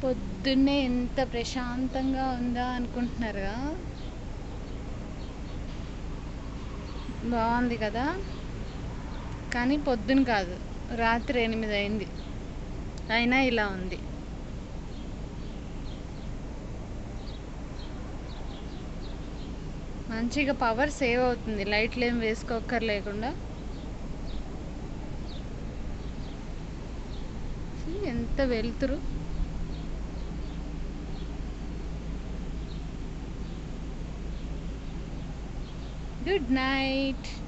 పొద్దున్నే ఎంత ప్రశాంతంగా ఉందా అనుకుంటున్నారుగా బాగుంది కదా కానీ పొద్దున కాదు రాత్రి ఎనిమిది అయింది అయినా ఇలా ఉంది మంచిగా పవర్ సేవ్ అవుతుంది లైట్లు ఏం వేసుకోక్కర్ లేకుండా See, ఎంత వెలుతురు గుడ్ నైట్